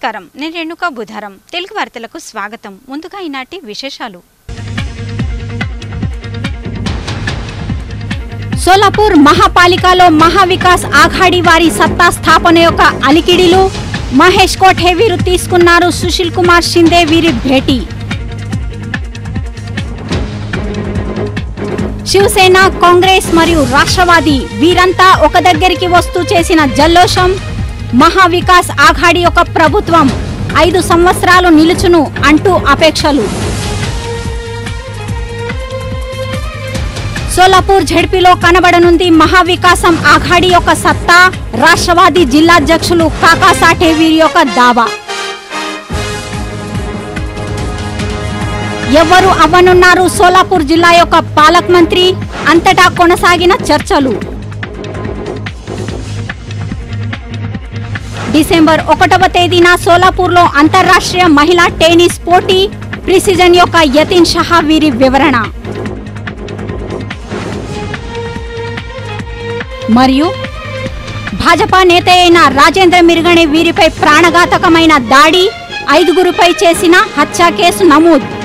నమస్కారం నేను రేణుకా బుధారం తెలుగు వార్తలకు స్వాగతం ముందుగా ఈనాటి విశేషాలు సోలాపూర్ మహాపాలికలో మహావికాస్ ఆఘాడి వారి సత్తా స్థాపన యొక్క అలికిడిలు మహేష్ కోఠే వీరు తీసుకున్నారు సుశీల్ కుమార్ షిందే వీరి భేటీ శివసేన కాంగ్రెస్ మరియు రాష్ట్రవాది వీరంతా ఒక దగ్గరికి వస్తూ చేసిన జల్లోషం మహావికాస్ ఆఘాడి యొక్క ప్రభుత్వం ఐదు సంవత్సరాలు నిలుచును అంటూ అపేక్షలు సోలాపూర్ ఝడ్పీలో కనబడనుంది మహావికాసం ఆఘాడి యొక్క సత్తా రాష్ట్రవాది జిల్లాధ్యక్షులు కాకాసాఠే వీరి యొక్క దావా ఎవరు అవ్వనున్నారు సోలాపూర్ జిల్లా యొక్క పాలక్ మంత్రి అంతటా కొనసాగిన చర్చలు డిసెంబర్ ఒకటవ తేదీన సోలాపూర్లో అంతర్రాష్ట్రీయ మహిళా టెన్నిస్ పోటీ ప్రిసిజన్ యొక్క యతిన్ షహా వీరి వివరణ మరియు భాజపా నేత అయిన రాజేంద్ర మిర్గణి వీరిపై ప్రాణఘాతకమైన దాడి ఐదుగురుపై చేసిన హత్య కేసు నమోదు